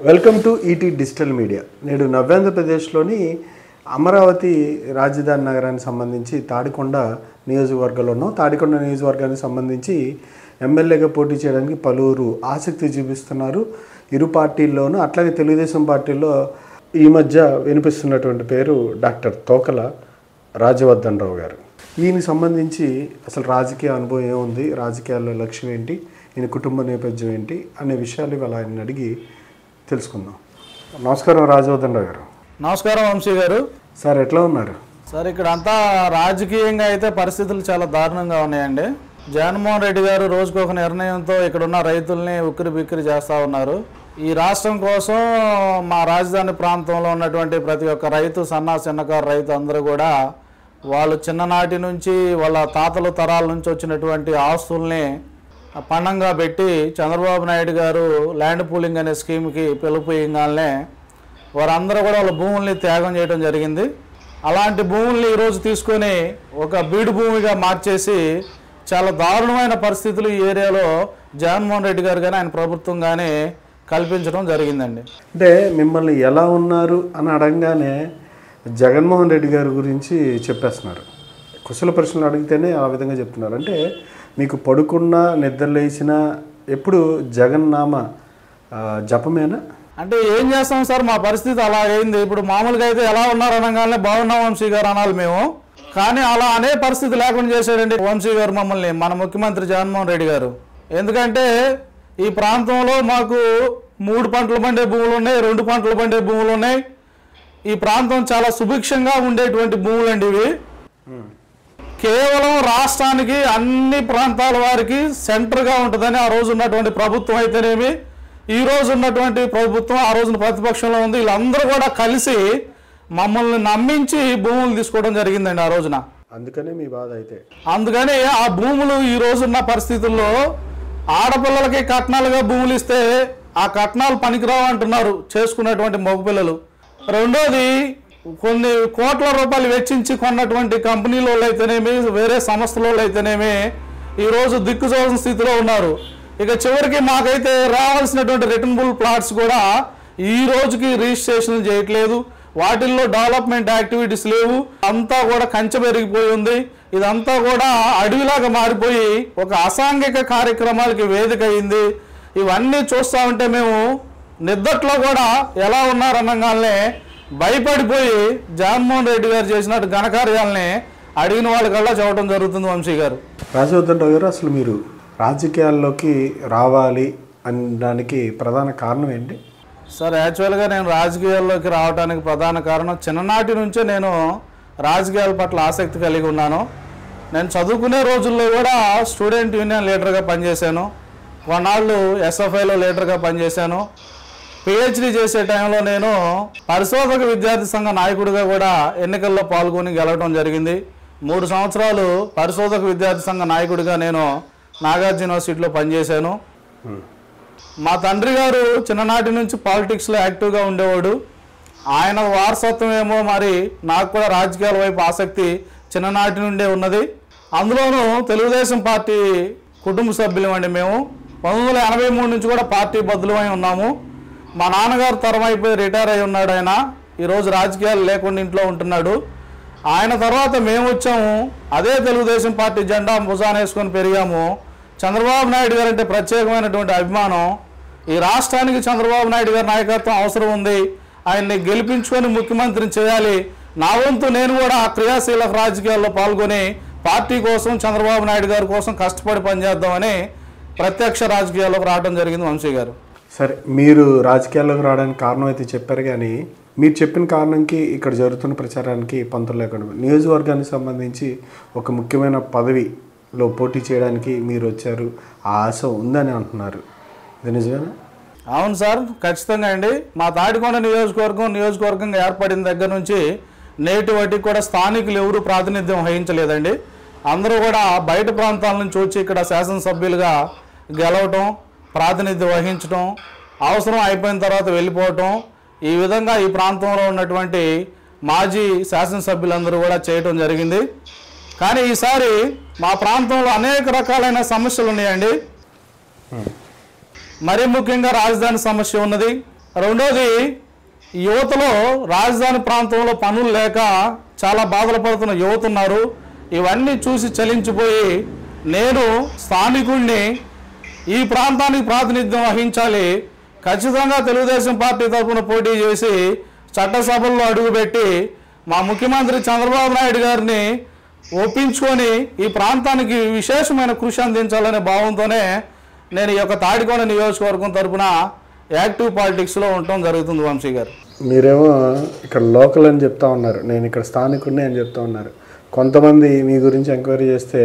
Welcome to ET digital media నేడు నవ్యాంధ్రప్రదేశ్లోని అమరావతి రాజధాని నగరానికి సంబంధించి తాడికొండ నియోజకవర్గంలో ఉన్నాం తాడికొండ నియోజకవర్గానికి సంబంధించి ఎమ్మెల్యేగా పోటీ చేయడానికి పలువురు ఆసక్తి చూపిస్తున్నారు ఇరు పార్టీల్లోనూ అట్లాగే తెలుగుదేశం పార్టీలో ఈ మధ్య వినిపిస్తున్నటువంటి పేరు డాక్టర్ తోకల రాజవర్ధన్ రావు గారు ఈయనకి సంబంధించి అసలు రాజకీయ అనుభవం ఏముంది రాజకీయాల్లో లక్ష్యం ఏంటి ఈయన కుటుంబ నేపథ్యం ఏంటి అనే విషయాలు ఇవాళ ఆయన అడిగి తెలుసుకుందాం నమస్కారం రాజవర్ధన్ రావు గారు నమస్కారం వంశీ గారు సార్ ఎట్లా ఉన్నారు సార్ ఇక్కడ అంతా రాజకీయంగా అయితే పరిస్థితులు చాలా దారుణంగా ఉన్నాయండి జగన్మోహన్ రెడ్డి గారు రోజుకు ఒక నిర్ణయంతో ఇక్కడ ఉన్న రైతుల్ని ఉక్కిరి బిక్కిరి చేస్తూ ఉన్నారు ఈ రాష్ట్రం కోసం మా రాజధాని ప్రాంతంలో ఉన్నటువంటి ప్రతి ఒక్క రైతు సన్నా చిన్నకారు రైతు అందరూ కూడా వాళ్ళు చిన్ననాటి నుంచి వాళ్ళ తాతల తరాల నుంచి వచ్చినటువంటి ఆస్తుల్ని పణంగా పెట్టి చంద్రబాబు నాయుడు గారు ల్యాండ్ పూలింగ్ అనే స్కీమ్కి పిలుపు ఇయ్యగానే వారందరూ కూడా వాళ్ళ భూముల్ని త్యాగం చేయడం జరిగింది అలాంటి భూముల్ని ఈరోజు తీసుకొని ఒక బీడు భూమిగా మార్చేసి చాలా దారుణమైన పరిస్థితులు ఈ ఏరియాలో జగన్మోహన్ రెడ్డి గారు కానీ ఆయన ప్రభుత్వం కానీ కల్పించడం జరిగిందండి అంటే మిమ్మల్ని ఎలా ఉన్నారు అని అడగగానే జగన్మోహన్ రెడ్డి గారి గురించి చెప్పేస్తున్నారు కుశల ప్రశ్నలు అడిగితేనే ఆ విధంగా చెప్తున్నారు అంటే మీకు పడుకున్నా నిద్ర లేచినా ఎప్పుడు జగన్నామ ఆ, జపమేనా అంటే ఏం చేస్తాం సార్ మా పరిస్థితి అలా అయింది ఇప్పుడు మామూలుగా అయితే ఎలా ఉన్నారు అనగానే బాగున్నాం వంశీ గారు అనాలి మేము కానీ అలా అనే పరిస్థితి లేకుండా చేశాడండి వంశీ గారు మమ్మల్ని మన ముఖ్యమంత్రి జగన్మోహన్ రెడ్డి గారు ఎందుకంటే ఈ ప్రాంతంలో మాకు మూడు పంటలు పండే భూములు ఉన్నాయి రెండు పంటలు పండే భూములు ఉన్నాయి ఈ ప్రాంతం చాలా సుభిక్షంగా ఉండేటువంటి భూములండి ఇవి కేవలం రాష్ట్రానికి అన్ని ప్రాంతాల వారికి సెంటర్గా ఉంటుందని ఆ రోజు ఉన్నటువంటి ప్రభుత్వం అయితేనేమి ఈ రోజు ఉన్నటువంటి ప్రభుత్వం ఆ రోజున ప్రతిపక్షంలో ఉంది వీళ్ళందరూ కూడా కలిసి మమ్మల్ని నమ్మించి భూములు తీసుకోవడం జరిగిందండి ఆ రోజున అందుకనే మీ బాధ అయితే అందుకని ఆ భూములు ఈ రోజున్న పరిస్థితుల్లో ఆడపిల్లలకి కట్నాలుగా భూములు ఇస్తే ఆ కట్నాలు పనికిరావు అంటున్నారు చేసుకున్నటువంటి మగపిల్లలు రెండోది కొన్ని కోట్ల రూపాయలు వెచ్చించి కొన్నటువంటి కంపెనీల వాళ్ళు అయితేనేమి వేరే సంస్థల వాళ్ళు అయితేనేమి ఈరోజు దిక్కుచోసిన స్థితిలో ఉన్నారు ఇక చివరికి మాకైతే రావాల్సినటువంటి రిటర్నబుల్ ప్లాట్స్ కూడా ఈ రోజుకి రిజిస్ట్రేషన్ చేయట్లేదు వాటిల్లో డెవలప్మెంట్ యాక్టివిటీస్ లేవు అంతా కూడా కంచె పెరిగిపోయి ఉంది ఇదంతా కూడా అడవిలాగా మారిపోయి ఒక అసాంఘిక కార్యక్రమాలకి వేదిక అయింది ఇవన్నీ చూస్తూ ఉంటే మేము నిద్దట్లో కూడా ఎలా ఉన్నారనగానే భయపడిపోయి జగన్మోహన్ రెడ్డి గారు చేసినట్టు ఘనకార్యాలని అడిగిన వాళ్ళకల్లా చెప్పడం జరుగుతుంది వంశీ గారు రాజవర్ధన్ రావు గారు అసలు మీరు రాజకీయాల్లోకి రావాలి అనడానికి ప్రధాన కారణం ఏంటి సార్ యాక్చువల్గా నేను రాజకీయాల్లోకి రావడానికి ప్రధాన కారణం చిన్ననాటి నుంచే నేను రాజకీయాల పట్ల ఆసక్తి కలిగి ఉన్నాను నేను చదువుకునే రోజుల్లో కూడా స్టూడెంట్ యూనియన్ లీడర్గా పనిచేశాను కొన్నాళ్ళు ఎస్ఎఫ్ఐలో లీడర్గా పనిచేశాను పిహెచ్డి చేసే టైంలో నేను పరిశోధక విద్యార్థి సంఘ నాయకుడిగా కూడా ఎన్నికల్లో పాల్గొని గెలవడం జరిగింది మూడు సంవత్సరాలు పరిశోధక విద్యార్థి సంఘ నాయకుడిగా నేను నాగార్జున యూనివర్సిటీలో పనిచేశాను మా తండ్రి గారు చిన్ననాటి నుంచి పాలిటిక్స్లో యాక్టివ్గా ఉండేవాడు ఆయన వారసత్వం ఏమో మరి నాకు కూడా రాజకీయాల వైపు ఆసక్తి చిన్ననాటి నుండే ఉన్నది అందులోనూ తెలుగుదేశం పార్టీ కుటుంబ సభ్యులమండి మేము పంతొమ్మిది వందల ఎనభై మూడు నుంచి కూడా పార్టీ బదులమై ఉన్నాము మా నాన్నగారు తరం అయిపోయి రిటైర్ అయి ఉన్నాడు ఆయన ఈరోజు రాజకీయాలు లేకుండా ఇంట్లో ఉంటున్నాడు ఆయన తర్వాత మేము వచ్చాము అదే తెలుగుదేశం పార్టీ జెండా భుజాన వేసుకొని పెరిగాము చంద్రబాబు నాయుడు గారు అంటే ప్రత్యేకమైనటువంటి అభిమానం ఈ రాష్ట్రానికి చంద్రబాబు నాయుడు గారి నాయకత్వం అవసరం ఉంది ఆయన్ని గెలిపించుకొని ముఖ్యమంత్రిని చేయాలి నా వంతు నేను కూడా ఆ క్రియాశీల రాజకీయాల్లో పాల్గొని పార్టీ కోసం చంద్రబాబు నాయుడు గారి కోసం కష్టపడి పనిచేద్దామని ప్రత్యక్ష రాజకీయాల్లోకి రావడం జరిగింది వంశీ గారు సరే మీరు రాజకీయాల్లోకి రావడానికి కారణం అయితే చెప్పారు కానీ మీరు చెప్పిన కారణంకి ఇక్కడ జరుగుతున్న ప్రచారానికి పంతులు లేకుండా నియోజకవర్గానికి సంబంధించి ఒక ముఖ్యమైన పదవిలో పోటీ చేయడానికి మీరు వచ్చారు ఆ ఆశ ఉందని అంటున్నారు ఇది నిజమేనా అవును సార్ ఖచ్చితంగా అండి మా తాడికొండ నియోజకవర్గం నియోజకవర్గంగా ఏర్పడిన దగ్గర నుంచి నేటి వాటికి కూడా స్థానికులు ఎవరు ప్రాతినిధ్యం వహించలేదండి అందరూ కూడా బయట ప్రాంతాల నుంచి వచ్చి ఇక్కడ శాసనసభ్యులుగా గెలవటం ప్రాతినిధ్యం వహించటం అవసరం అయిపోయిన తర్వాత వెళ్ళిపోవటం ఈ విధంగా ఈ ప్రాంతంలో ఉన్నటువంటి మాజీ శాసనసభ్యులందరూ కూడా చేయటం జరిగింది కానీ ఈసారి మా ప్రాంతంలో అనేక రకాలైన సమస్యలు ఉన్నాయండి మరీ ముఖ్యంగా రాజధాని సమస్య ఉన్నది రెండోది యువతలో రాజధాని ప్రాంతంలో పనులు లేక చాలా బాధలు పడుతున్న యువత ఉన్నారు ఇవన్నీ చూసి చలించిపోయి నేను స్థానికుడిని ఈ ప్రాంతానికి ప్రాతినిధ్యం వహించాలి ఖచ్చితంగా తెలుగుదేశం పార్టీ తరఫున పోటీ చేసి చట్టసభల్లో అడుగుపెట్టి మా ముఖ్యమంత్రి చంద్రబాబు నాయుడు గారిని ఒప్పించుకొని ఈ ప్రాంతానికి విశేషమైన కృషి అందించాలనే భావంతోనే నేను ఈ యొక్క తాడికొండ నియోజకవర్గం తరపున యాక్టివ్ పాలిటిక్స్లో ఉండటం జరుగుతుంది వంశీ గారు మీరేమో ఇక్కడ లోకల్ అని చెప్తా ఉన్నారు నేను ఇక్కడ స్థానికుడిని అని చెప్తా ఉన్నారు కొంతమంది మీ గురించి ఎంక్వైరీ చేస్తే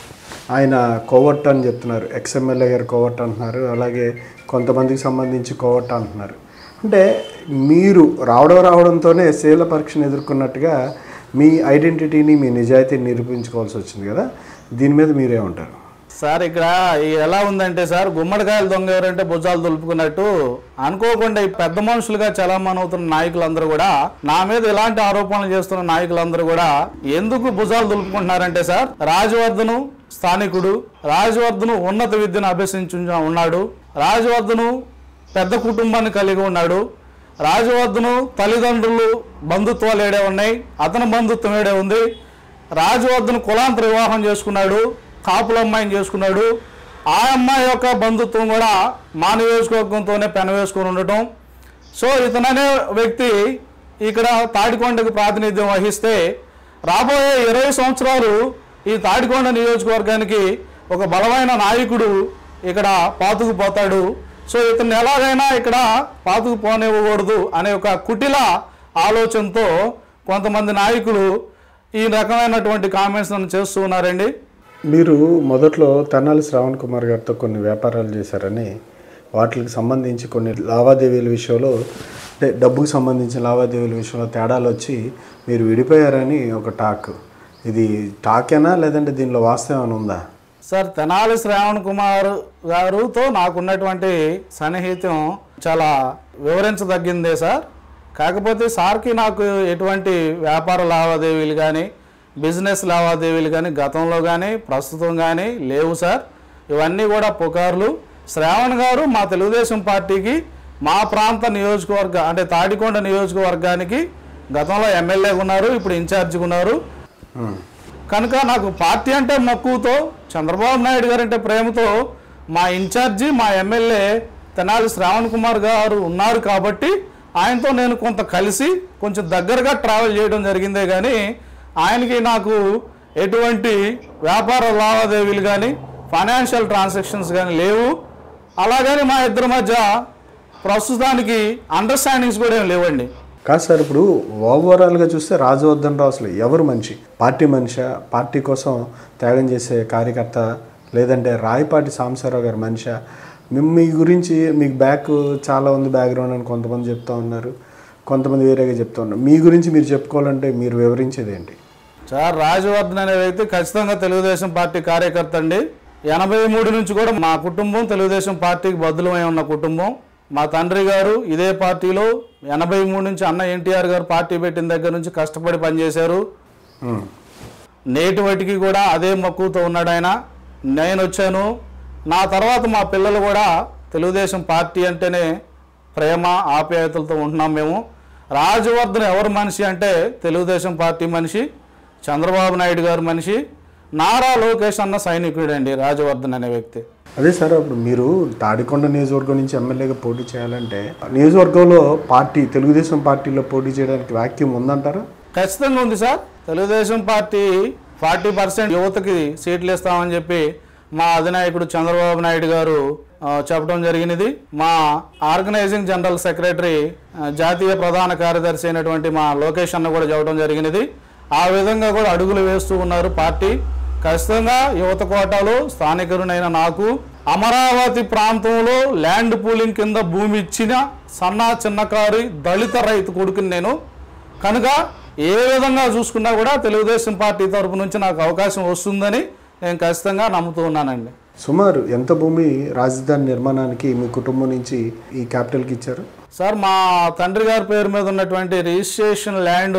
ఆయన కోవట్ అని చెప్తున్నారు ఎక్స్ఎమ్మెల్యే గారు కోవట్ అంటున్నారు అలాగే కొంతమందికి సంబంధించి కోవట్ అంటున్నారు అంటే మీరు రావడం రావడంతోనే శీల పరీక్షను ఎదుర్కొన్నట్టుగా మీ ఐడెంటిటీని మీ నిజాయితీని నిరూపించుకోవాల్సి వచ్చింది కదా దీని మీద మీరే ఉంటారు సార్ ఇక్కడ ఈ ఎలా ఉందంటే సార్ గుమ్మడికాయలు దొంగ ఎవరంటే భుజాలు దులుపుకున్నట్టు అనుకోకుండా ఈ పెద్ద మనుషులుగా చలామణి అవుతున్న నాయకులందరూ కూడా నా మీద ఇలాంటి ఆరోపణలు చేస్తున్న నాయకులందరూ కూడా ఎందుకు భుజాలు దులుపుకుంటున్నారంటే సార్ రాజవర్ధను స్థానికుడు రాజవర్ధను ఉన్నత విద్యను అభ్యసించు ఉన్నాడు రాజవర్ధను పెద్ద కుటుంబాన్ని కలిగి ఉన్నాడు రాజవర్ధను తల్లిదండ్రులు బంధుత్వాలు ఏడే ఉన్నాయి అతని బంధుత్వం ఏడే ఉంది రాజవర్ధన్ కులాంతర వివాహం చేసుకున్నాడు కాపుల అమ్మాయిని చేసుకున్నాడు ఆ అమ్మాయి యొక్క బంధుత్వం కూడా మా నియోజకవర్గంతోనే పెనవేసుకొని ఉండటం సో ఇతననే వ్యక్తి ఇక్కడ తాడికొండకు ప్రాతినిధ్యం వహిస్తే రాబోయే ఇరవై సంవత్సరాలు ఈ తాడికొండ నియోజకవర్గానికి ఒక బలమైన నాయకుడు ఇక్కడ పాతుకుపోతాడు సో ఇతన్ని ఎలాగైనా ఇక్కడ పాతుకుపోనివ్వకూడదు అనే ఒక కుటిల ఆలోచనతో కొంతమంది నాయకులు ఈ రకమైనటువంటి కామెంట్స్ నన్ను చేస్తూ ఉన్నారండి మీరు మొదట్లో తెనాలి శ్రావణ్ కుమార్ గారితో కొన్ని వ్యాపారాలు చేశారని వాటికి సంబంధించి కొన్ని లావాదేవీల విషయంలో అంటే డబ్బుకు సంబంధించిన లావాదేవీల విషయంలో తేడాలు వచ్చి మీరు విడిపోయారని ఒక టాక్ ఇది టాకేనా లేదంటే దీనిలో వాస్తవం ఏమైనా ఉందా సార్ తెనాలి శ్రావణ్ కుమార్ గారుతో నాకున్నటువంటి సన్నిహిత్యం చాలా వివరించదగ్గిందే సార్ కాకపోతే సార్కి నాకు ఎటువంటి వ్యాపార లావాదేవీలు కానీ బిజినెస్ లావాదేవీలు కానీ గతంలో కానీ ప్రస్తుతం కానీ లేవు సార్ ఇవన్నీ కూడా పుకార్లు శ్రావణ్ గారు మా తెలుగుదేశం పార్టీకి మా ప్రాంత నియోజకవర్గ అంటే తాడికొండ నియోజకవర్గానికి గతంలో ఎమ్మెల్యేగా ఉన్నారు ఇప్పుడు ఇన్ఛార్జిగా ఉన్నారు ఉమ్. కనుక నాకు పార్టీ అంటే మక్కువతో చంద్రబాబు నాయుడు గారు అంటే ప్రేమతో మా ఇన్ఛార్జి మా ఎమ్మెల్యే తెనాలి శ్రావణ్ కుమార్ గారు ఉన్నారు కాబట్టి ఆయనతో నేను కొంత కలిసి కొంచెం దగ్గరగా ట్రావెల్ చేయడం జరిగిందే కానీ ఆయనకి నాకు ఎటువంటి వ్యాపార లావాదేవీలు కానీ ఫైనాన్షియల్ ట్రాన్సాక్షన్స్ కానీ లేవు అలాగని మా ఇద్దరి మధ్య ప్రస్తుతానికి అండర్స్టాండింగ్స్ కూడా ఏం లేవండి కాదు సార్ ఇప్పుడు ఓవరాల్గా చూస్తే రాజవర్ధన్ రావు అసలు ఎవరు మనిషి పార్టీ మనిషా పార్టీ కోసం త్యాగం చేసే కార్యకర్త లేదంటే రాయపాటి సాంబశివరావు గారి మనిషా మేము మీ గురించి మీకు బ్యాక్ చాలా ఉంది బ్యాక్గ్రౌండ్ అని కొంతమంది చెప్తా ఉన్నారు కొంతమంది వేరేగా చెప్తా ఉన్నారు మీ గురించి మీరు చెప్పుకోవాలంటే మీరు వివరించేది ఏంటి సార్ రాజవర్ధన్ అనే వ్యక్తి ఖచ్చితంగా తెలుగుదేశం పార్టీ కార్యకర్త అండి ఎనభై మూడు నుంచి కూడా మా కుటుంబం తెలుగుదేశం పార్టీకి బద్దులమై ఉన్న కుటుంబం మా తండ్రి గారు ఇదే పార్టీలో ఎనభై మూడు నుంచి అన్న ఎన్టీఆర్ గారు పార్టీ పెట్టిన దగ్గర నుంచి కష్టపడి పనిచేశారు ఉమ్. నేటి వాటికి కూడా అదే మక్కువతో ఉన్నాడు ఆయన నేను వచ్చాను నా తర్వాత మా పిల్లలు కూడా తెలుగుదేశం పార్టీ అంటేనే ప్రేమ ఆప్యాయతలతో ఉంటున్నాం మేము రాజవర్ధన్ ఎవరు మనిషి అంటే తెలుగుదేశం పార్టీ మనిషి చంద్రబాబు నాయుడు గారు మనిషి నారా లోకేష్ అన్న సైనికుడు అండి రాజవర్ధన్ అనే వ్యక్తి అదే సార్ అప్పుడు మీరు తాడికొండ నియోజకవర్గం నుంచి ఎమ్మెల్యేగా పోటీ చేయాలంటే నియోజకవర్గంలో పార్టీ తెలుగుదేశం పార్టీలో పోటీ చేయడానికి వాక్యూమ్ ఉందంటారా ఖచ్చితంగా ఉంది sir Telugu Desam party forty percent యువతకి సీట్లు ఇస్తామని చెప్పి మా అధినాయకుడు చంద్రబాబు నాయుడు గారు ఆ, చెప్పడం జరిగినది మా ఆర్గనైజింగ్ జనరల్ సెక్రటరీ ఆ, జాతీయ ప్రధాన కార్యదర్శి అయినటువంటి మా లోకేష్ అన్న కూడా చెప్పడం జరిగినది ఆ విధంగా కూడా అడుగులు వేస్తూ ఉన్నారు పార్టీ ఖచ్చితంగా యువత కోటాలో స్థానికులైన నాకు అమరావతి ప్రాంతంలో ల్యాండ్ పూలింగ్ కింద భూమి ఇచ్చిన సన్నా చిన్నకారు దళిత రైతు కొడుకుని నేను కనుక ఏ విధంగా చూసుకున్నా కూడా తెలుగుదేశం పార్టీ తరపు నుంచి నాకు అవకాశం వస్తుందని నేను ఖచ్చితంగా నమ్ముతూ ఉన్నానండి సుమారు ఎంత భూమి రాజధాని నిర్మాణానికి మీ కుటుంబం నుంచి ఈ క్యాపిటల్కి ఇచ్చారు సార్ మా తండ్రి గారి పేరు మీద ఉన్నటువంటి రిజిస్ట్రేషన్ ల్యాండ్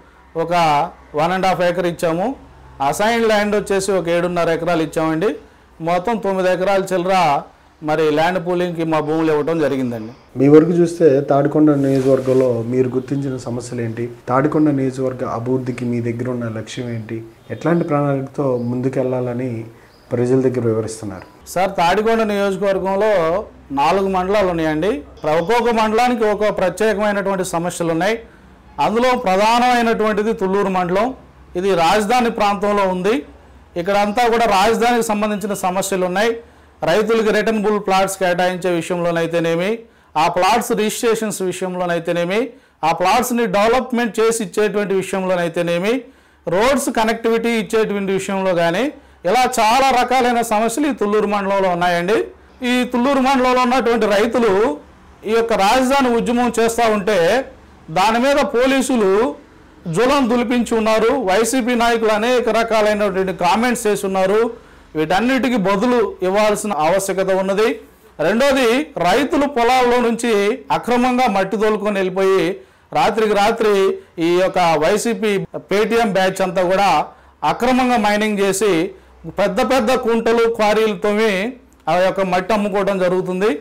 ఒక వన్ అండ్ హాఫ్ ఎకర్ ఇచ్చాము అసైన్ ల్యాండ్ వచ్చేసి ఒక ఏడున్నర ఎకరాలు ఇచ్చామండి మొత్తం తొమ్మిది ఎకరాల చిల్లర మరి ల్యాండ్ పూలింగ్కి మా భూములు ఇవ్వడం జరిగిందండి మీ వరకు చూస్తే తాడికొండ నియోజకవర్గంలో మీరు గుర్తించిన సమస్యలు ఏంటి తాడికొండ నియోజకవర్గ అభివృద్ధికి మీ దగ్గర ఉన్న లక్ష్యం ఏంటి ఎట్లాంటి ప్రణాళికతో ముందుకెళ్లాలని ప్రజల దగ్గర వివరిస్తున్నారు సార్ తాడికొండ నియోజకవర్గంలో నాలుగు మండలాలు ఉన్నాయండి ప్ర- ఒక్కొక్క మండలానికి ఒక ప్రత్యేకమైనటువంటి సమస్యలు ఉన్నాయి అందులో ప్రధానమైనటువంటిది తుళ్ళూరు మండలం ఇది రాజధాని ప్రాంతంలో ఉంది ఇక్కడ అంతా కూడా రాజధానికి సంబంధించిన సమస్యలు ఉన్నాయి రైతులకి రిటర్నబుల్ ప్లాట్స్ కేటాయించే విషయంలోనైతేనేమి ఆ ప్లాట్స్ రిజిస్ట్రేషన్స్ విషయంలోనైతేనేమి ఆ ప్లాట్స్ని డెవలప్మెంట్ చేసి ఇచ్చేటువంటి విషయంలోనైతేనేమి రోడ్స్ కనెక్టివిటీ ఇచ్చేటువంటి విషయంలో కానీ ఇలా చాలా రకాలైన సమస్యలు ఈ తుళ్ళూరు మండలంలో ఉన్నాయండి ఈ తుళ్ళూరు మండలంలో ఉన్నటువంటి రైతులు ఈ యొక్క రాజధాని ఉద్యమం చేస్తూ ఉంటే దాని మీద పోలీసులు జులం దులిపించి ఉన్నారు వైసీపీ నాయకులు అనేక రకాలైనటువంటి కామెంట్స్ చేసి ఉన్నారు వీటన్నిటికీ బదులు ఇవ్వాల్సిన ఆవశ్యకత ఉన్నది రెండోది రైతులు పొలాల్లో నుంచి అక్రమంగా మట్టి తోలుకొని వెళ్ళిపోయి రాత్రికి రాత్రి ఈ యొక్క వైసీపీ పేటిఎం బ్యాచ్ అంతా కూడా అక్రమంగా మైనింగ్ చేసి పెద్ద పెద్ద కుంటలు క్వారీలతోమి ఆ యొక్క మట్టి అమ్ముకోవడం జరుగుతుంది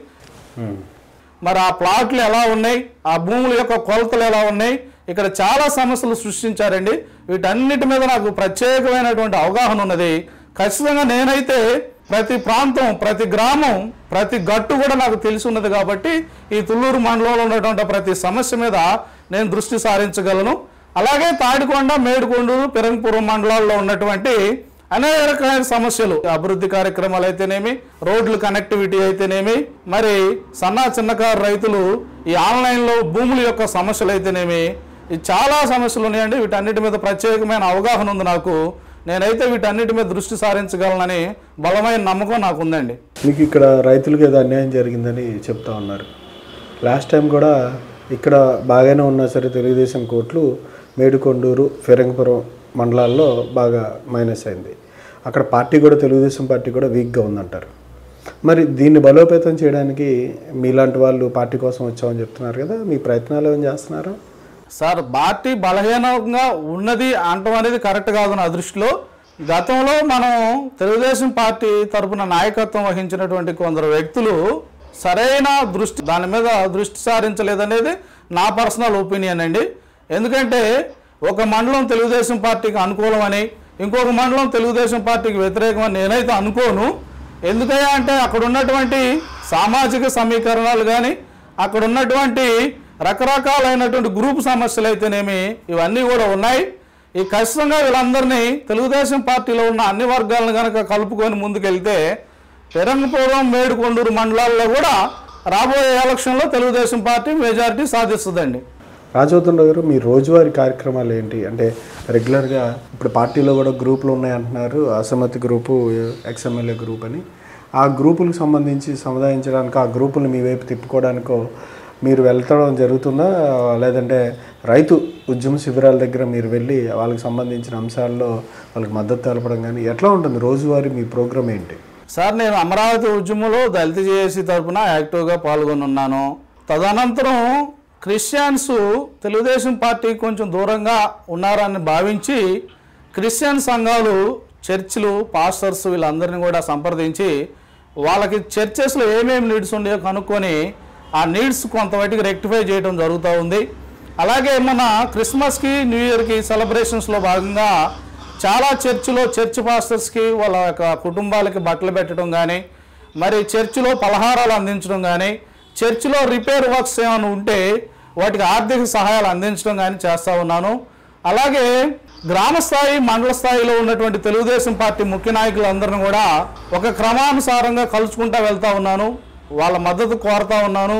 మరి ఆ ప్లాట్లు ఎలా ఉన్నాయి ఆ భూముల యొక్క కొలతలు ఎలా ఉన్నాయి ఇక్కడ చాలా సమస్యలు సృష్టించారండి వీటన్నిటి మీద నాకు ప్రత్యేకమైనటువంటి అవగాహన ఉన్నది ఖచ్చితంగా నేనైతే ప్రతి ప్రాంతం ప్రతి గ్రామం ప్రతి గట్టు కూడా నాకు తెలిసి ఉన్నది కాబట్టి ఈ తుళ్ళూరు మండలంలో ఉన్నటువంటి ప్రతి సమస్య మీద నేను దృష్టి సారించగలను అలాగే తాడికొండ మేడుకొండూరు పెరంగపురం మండలాల్లో ఉన్నటువంటి అనేక రకాల సమస్యలు అభివృద్ధి కార్యక్రమాలు అయితేనేమి రోడ్లు కనెక్టివిటీ అయితేనేమి మరి సన్న చిన్నకారు రైతులు ఈ ఆన్లైన్లో భూముల యొక్క సమస్యలు అయితేనేమి ఈ చాలా సమస్యలు ఉన్నాయండి వీటన్నిటి మీద ప్రత్యేకమైన అవగాహన ఉంది నాకు నేనైతే వీటన్నిటి మీద దృష్టి సారించగలనని బలమైన నమ్మకం నాకు ఉందండి మీకు ఇక్కడ రైతులకు ఏదో అన్యాయం జరిగిందని చెప్తా ఉన్నారు లాస్ట్ టైం కూడా ఇక్కడ బాగానే ఉన్నా సరే తెలుగుదేశం కోట్లు మేడుకొండూరు ఫిరంగపురం మండలాల్లో బాగా మైనస్ అయింది అక్కడ పార్టీ కూడా తెలుగుదేశం పార్టీ కూడా వీక్గా ఉందంటారు మరి దీన్ని బలోపేతం చేయడానికి మీలాంటి వాళ్ళు పార్టీ కోసం వచ్చామని చెప్తున్నారు కదా మీ ప్రయత్నాలు ఏం చేస్తున్నారు సార్ పార్టీ బలహీనంగా ఉన్నది అంటం అనేది కరెక్ట్ కాదు నా దృష్టిలో గతంలో మనం తెలుగుదేశం పార్టీ తరపున నాయకత్వం వహించినటువంటి కొందరు వ్యక్తులు సరైన దృష్టి దాని మీద దృష్టి సారించలేదనేది నా పర్సనల్ ఒపీనియన్ అండి ఎందుకంటే ఒక మండలం తెలుగుదేశం పార్టీకి అనుకూలమని ఇంకొక మండలం తెలుగుదేశం పార్టీకి వ్యతిరేకమని నేనైతే అనుకోను ఎందుకయ్యా అంటే అక్కడ ఉన్నటువంటి సామాజిక సమీకరణాలు కానీ అక్కడ ఉన్నటువంటి రకరకాలైనటువంటి గ్రూప్ సమస్యలు అయితేనేమి ఇవన్నీ కూడా ఉన్నాయి ఈ ఖచ్చితంగా వీళ్ళందరినీ తెలుగుదేశం పార్టీలో ఉన్న అన్ని వర్గాలను కనుక కలుపుకొని ముందుకెళ్తే పెరంగపురం మేడుకొండూరు మండలాల్లో కూడా రాబోయే ఎలక్షన్లో తెలుగుదేశం పార్టీ మెజారిటీ సాధిస్తుందండి రాజవతంలో గారు మీ రోజువారీ కార్యక్రమాలు ఏంటి అంటే రెగ్యులర్గా ఇప్పుడు పార్టీలో కూడా గ్రూపులు ఉన్నాయంటున్నారు అసమ్మతి గ్రూపు ఎక్స్ఎమ్మెల్యే గ్రూప్ అని ఆ గ్రూపులకు సంబంధించి సముదాయించడానికి ఆ గ్రూపులు మీ వైపు తిప్పుకోవడానికో మీరు వెళ్తడం జరుగుతుందా లేదంటే రైతు ఉద్యమ శిబిరాల దగ్గర మీరు వెళ్ళి వాళ్ళకి సంబంధించిన అంశాల్లో వాళ్ళకి మద్దతు తెలపడం కానీ ఎట్లా ఉంటుంది రోజువారీ మీ ప్రోగ్రామ్ ఏంటి సార్ నేను అమరావతి ఉద్యమంలో దళిత జేఏసీ తరఫున యాక్టివ్గా పాల్గొని ఉన్నాను తదనంతరం క్రిస్టియన్స్ తెలుగుదేశం పార్టీ కొంచెం దూరంగా ఉన్నారని భావించి క్రిస్టియన్ సంఘాలు చర్చిలు పాస్టర్స్ వీళ్ళందరినీ కూడా సంప్రదించి వాళ్ళకి చర్చెస్లో ఏమేమి నీడ్స్ ఉన్నాయో కనుక్కొని ఆ నీడ్స్ కొంతవరకు రెక్టిఫై చేయడం జరుగుతూ ఉంది అలాగే మన క్రిస్మస్కి న్యూ ఇయర్కి సెలబ్రేషన్స్లో భాగంగా చాలా చర్చిలో చర్చ్ పాస్టర్స్కి వాళ్ళ యొక్క కుటుంబాలకి బట్టలు పెట్టడం కానీ మరి చర్చిలో పలహారాలు అందించడం కానీ చర్చిలో రిపేర్ వర్క్స్ ఏమైనా ఉంటే వాటికి ఆర్థిక సహాయాలు అందించడం కానీ చేస్తూ ఉన్నాను అలాగే గ్రామ స్థాయి మండల స్థాయిలో ఉన్నటువంటి తెలుగుదేశం పార్టీ ముఖ్య నాయకులందరిని కూడా ఒక క్రమానుసారంగా కలుసుకుంటా వెళ్తా ఉన్నాను వాళ్ళ మద్దతు కోరుతా ఉన్నాను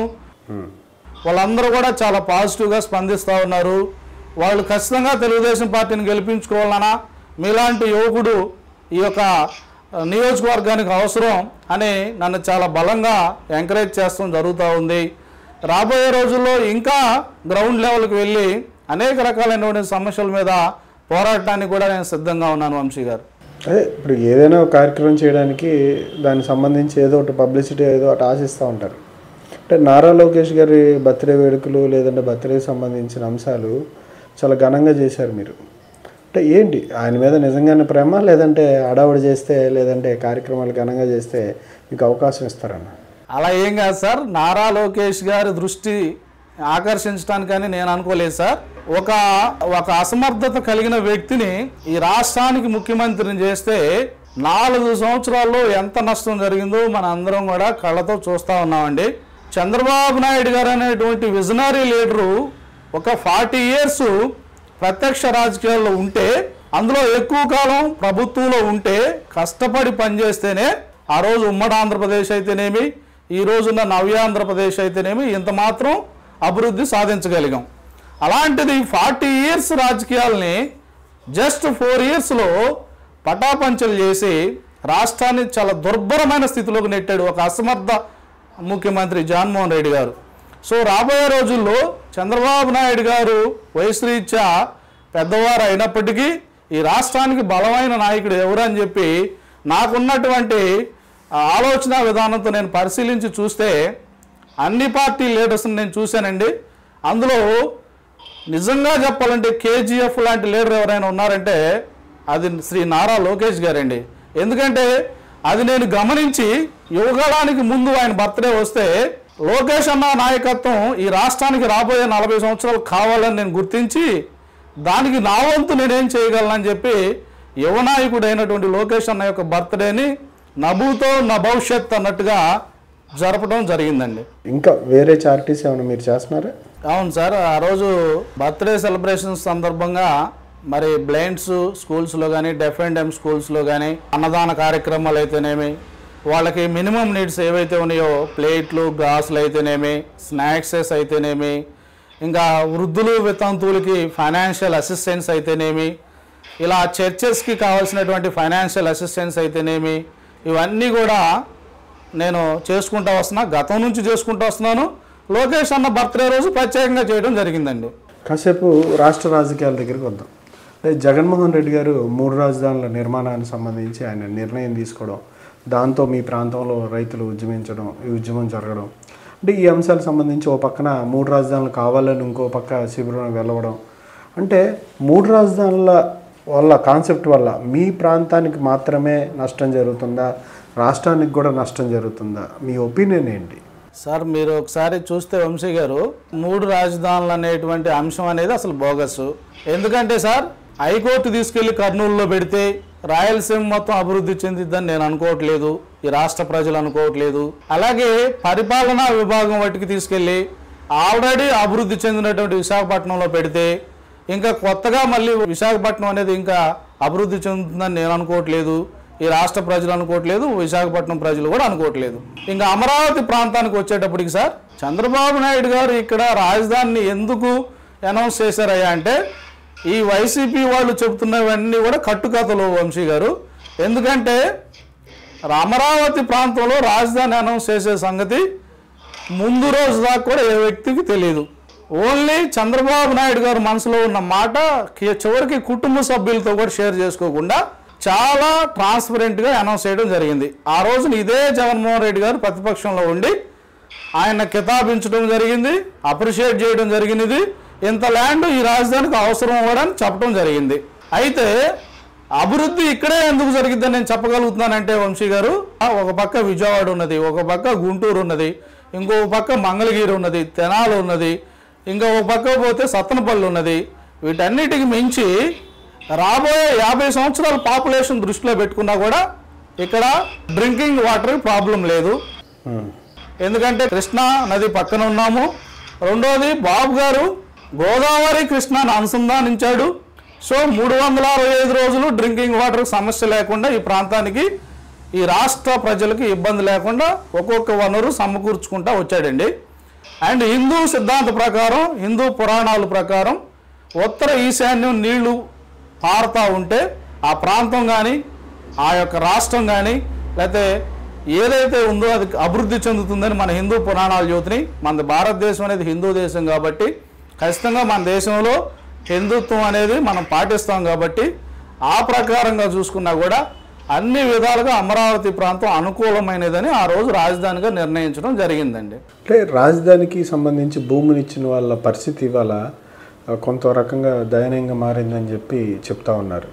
వాళ్ళందరూ కూడా చాలా పాజిటివ్గా స్పందిస్తూ ఉన్నారు వాళ్ళు ఖచ్చితంగా తెలుగుదేశం పార్టీని గెలిపించుకోవాలన్నా మీలాంటి యువకుడు ఈ యొక్క నియోజకవర్గానికి అవసరం అని నన్ను చాలా బలంగా ఎంకరేజ్ చేస్తాం జరుగుతూ ఉంది రాబోయే రోజుల్లో ఇంకా గ్రౌండ్ లెవెల్కి వెళ్ళి అనేక రకాలైనటువంటి సమస్యల మీద పోరాడటానికి కూడా నేను సిద్ధంగా ఉన్నాను వంశీ గారు అదే ఇప్పుడు ఏదైనా ఒక కార్యక్రమం చేయడానికి దానికి సంబంధించి ఏదో ఒకటి పబ్లిసిటీ ఏదో ఒకటి ఆశిస్తూ ఉంటారు అంటే నారా లోకేష్ గారి బర్త్డే వేడుకలు లేదంటే బర్త్డేకి సంబంధించిన అంశాలు చాలా ఘనంగా చేశారు మీరు అంటే ఏంటి ఆయన మీద నిజంగానే ప్రేమ లేదంటే అడావుడి చేస్తే లేదంటే కార్యక్రమాలు ఘనంగా చేస్తే మీకు అవకాశం ఇస్తారన్న అలా ఏం కాదు సార్ నారా లోకేష్ గారి దృష్టి ఆకర్షించడానికని నేను అనుకోలేదు సార్ ఒక ఒక అసమర్థత కలిగిన వ్యక్తిని ఈ రాష్ట్రానికి ముఖ్యమంత్రిని చేస్తే నాలుగు సంవత్సరాల్లో ఎంత నష్టం జరిగిందో మన అందరం కూడా కళ్ళతో చూస్తూ ఉన్నామండి చంద్రబాబు నాయుడు గారు అనేటువంటి విజనరీ లీడరు ఒక ఫార్టీ ఇయర్స్ ప్రత్యక్ష రాజకీయాల్లో ఉంటే అందులో ఎక్కువ కాలం ప్రభుత్వంలో ఉంటే కష్టపడి పనిచేస్తేనే ఆ రోజు ఉమ్మడి ఆంధ్రప్రదేశ్ అయితేనేమి ఈ రోజున్న నవ్యాంధ్రప్రదేశ్ అయితేనేమి ఇంత మాత్రం అభివృద్ధి సాధించగలిగాం అలాంటిది ఫార్టీ ఇయర్స్ రాజకీయాల్ని జస్ట్ ఫోర్ ఇయర్స్లో పటాపంచలు చేసి రాష్ట్రాన్ని చాలా దుర్భరమైన స్థితిలోకి నెట్టాడు ఒక అసమర్థ ముఖ్యమంత్రి జగన్మోహన్ రెడ్డి గారు సో రాబోయే రోజుల్లో చంద్రబాబు నాయుడు గారు వయసు రీత్యా పెద్దవారు అయినప్పటికీ ఈ రాష్ట్రానికి బలమైన నాయకుడు ఎవరు అని చెప్పి నాకున్నటువంటి ఆ ఆలోచన విధానంతో నేను పరిశీలించి చూస్తే అన్ని పార్టీ లీడర్స్ని నేను చూశానండి అందులో నిజంగా చెప్పాలంటే కేజీఎఫ్ లాంటి లీడర్ ఎవరైనా ఉన్నారంటే అది శ్రీ నారా లోకేష్ గారండి ఎందుకంటే అది నేను గమనించి యువకాలానికి ముందు ఆయన బర్త్డే వస్తే లోకేష్ అన్న నాయకత్వం ఈ రాష్ట్రానికి రాబోయే నలభై సంవత్సరాలు కావాలని నేను గుర్తించి దానికి నా వంతు నేనేం చేయగలనని చెప్పి యువ నాయకుడు అయినటువంటి లోకేష్ అన్న యొక్క బర్త్డేని నభూతో నా భవిష్యత్ అన్నట్టుగా జరపడం జరిగిందండి ఇంకా వేరే చారిటీస్ ఏమైనా మీరు చేస్తున్నారా అవును సార్ ఆ రోజు బర్త్డే సెలబ్రేషన్స్ సందర్భంగా మరి బ్లైండ్స్ స్కూల్స్లో కానీ డెఫ్ అండ్ డెమ్ స్కూల్స్లో కానీ అన్నదాన కార్యక్రమాలు అయితేనేమి వాళ్ళకి మినిమం నీడ్స్ ఏవైతే ఉన్నాయో ప్లేట్లు గ్లాసులు అయితేనేమి స్నాక్సెస్ అయితేనేమి ఇంకా వృద్ధులు వితంతువులకి ఫైనాన్షియల్ అసిస్టెన్స్ అయితేనేమి ఇలా చర్చెస్కి కావాల్సినటువంటి ఫైనాన్షియల్ అసిస్టెన్స్ అయితేనేమి ఇవన్నీ కూడా నేను చేసుకుంటూ వస్తున్నా గతం నుంచి చేసుకుంటూ వస్తున్నాను లోకేష్ అన్న బర్త్డే రోజు ప్రత్యేకంగా చేయడం జరిగిందండి కాసేపు రాష్ట్ర రాజకీయాల దగ్గరికి వద్దాం అంటే జగన్మోహన్ రెడ్డి గారు మూడు రాజధానుల నిర్మాణానికి సంబంధించి ఆయన నిర్ణయం తీసుకోవడం దాంతో మీ ప్రాంతంలో రైతులు ఉద్యమించడం ఈ ఉద్యమం జరగడం అంటే ఈ అంశాలకు సంబంధించి ఓ పక్కన మూడు రాజధానులు కావాలని ఇంకో పక్క శిబిరం వెళ్ళవడం అంటే మూడు రాజధానుల వల్ల కాన్సెప్ట్ వల్ల మీ ప్రాంతానికి మాత్రమే నష్టం జరుగుతుందా రాష్ట్రానికి కూడా నష్టం జరుగుతుందా మీ ఒపీనియన్ ఏంటి సార్ మీరు ఒకసారి చూస్తే వంశీ గారు మూడు రాజధానులు అనేటువంటి అంశం అనేది అసలు బోగస్ ఎందుకంటే సార్ హైకోర్టు తీసుకెళ్లి కర్నూలులో పెడితే రాయలసీమ మొత్తం అభివృద్ధి చెందిద్దని నేను అనుకోవట్లేదు ఈ రాష్ట్ర ప్రజలు అనుకోవట్లేదు అలాగే పరిపాలనా విభాగం వాటికి తీసుకెళ్లి ఆల్రెడీ అభివృద్ధి చెందినటువంటి విశాఖపట్నంలో పెడితే ఇంకా కొత్తగా మళ్ళీ విశాఖపట్నం అనేది ఇంకా అభివృద్ధి చెందుతుందని నేను అనుకోవట్లేదు ఈ రాష్ట్ర ప్రజలు అనుకోవట్లేదు విశాఖపట్నం ప్రజలు కూడా అనుకోవట్లేదు ఇంకా అమరావతి ప్రాంతానికి వచ్చేటప్పటికి సార్ చంద్రబాబు నాయుడు గారు ఇక్కడ రాజధానిని ఎందుకు అనౌన్స్ చేశారయ్యా అంటే ఈ వైసీపీ వాళ్ళు చెబుతున్నవన్నీ కూడా కట్టుకథలు వంశీ గారు ఎందుకంటే అమరావతి ప్రాంతంలో రాజధాని అనౌన్స్ చేసే సంగతి ముందు రోజు దాకా కూడా ఏ వ్యక్తికి తెలియదు ఓన్లీ చంద్రబాబు నాయుడు గారు మనసులో ఉన్న మాట కి- చివరికి కుటుంబ సభ్యులతో కూడా షేర్ చేసుకోకుండా చాలా ట్రాన్స్పరెంట్గా అనౌన్స్ చేయడం జరిగింది ఆ రోజున ఇదే జగన్మోహన్ రెడ్డి గారు ప్రతిపక్షంలో ఉండి ఆయన కితాబించడం జరిగింది అప్రిషియేట్ చేయడం జరిగినది ఇంత ల్యాండ్ ఈ రాజధానికి అవసరం కూడా అని చెప్పడం జరిగింది అయితే అభివృద్ధి ఇక్కడే ఎందుకు జరిగిద్దని నేను చెప్పగలుగుతున్నానంటే వంశీ గారు ఆ, ఒక పక్క విజయవాడ ఉన్నది ఒక పక్క గుంటూరు ఉన్నది ఇంకో పక్క మంగళగిరి ఉన్నది తెనాలి ఉన్నది ఇంకా ఒక పక్క పోతే సత్తనపల్లి ఉన్నది వీటన్నిటికి మించి రాబోయే యాభై సంవత్సరాల పాపులేషన్ దృష్టిలో పెట్టుకున్నా కూడా ఇక్కడ డ్రింకింగ్ వాటర్ ప్రాబ్లం లేదు ఎందుకంటే కృష్ణా నది పక్కన ఉన్నాము రెండోది బాబు గారు గోదావరి కృష్ణాను అనుసంధానించాడు సో మూడు వందల అరవై ఐదు రోజులు డ్రింకింగ్ వాటర్ సమస్య లేకుండా ఈ ప్రాంతానికి ఈ రాష్ట్ర ప్రజలకి ఇబ్బంది లేకుండా ఒక్కొక్క వనరు సమకూర్చుకుంటా వచ్చాడండి అండ్ హిందూ సిద్ధాంత ప్రకారం హిందూ పురాణాల ప్రకారం ఉత్తర ఈశాన్యం నీళ్లు పారుతూ ఉంటే ఆ ప్రాంతం కానీ ఆ యొక్క రాష్ట్రం కానీ లేకపోతే ఏదైతే ఉందో అది అభివృద్ధి చెందుతుందని మన హిందూ పురాణాలు జ్యోతిని మన భారతదేశం అనేది హిందూ దేశం కాబట్టి ఖచ్చితంగా మన దేశంలో హిందుత్వం అనేది మనం పాటిస్తాం కాబట్టి ఆ ప్రకారంగా చూసుకున్నా కూడా అన్ని విధాలుగా అమరావతి ప్రాంతం అనుకూలమైనదని ఆ రోజు రాజధానిగా నిర్ణయించడం జరిగిందండి అంటే రాజధానికి సంబంధించి భూమిని ఇచ్చిన వాళ్ళ పరిస్థితి ఇవాళ ఆ, కొంత రకంగా దయనీయంగా మారిందని చెప్పి చెప్తా ఉన్నారు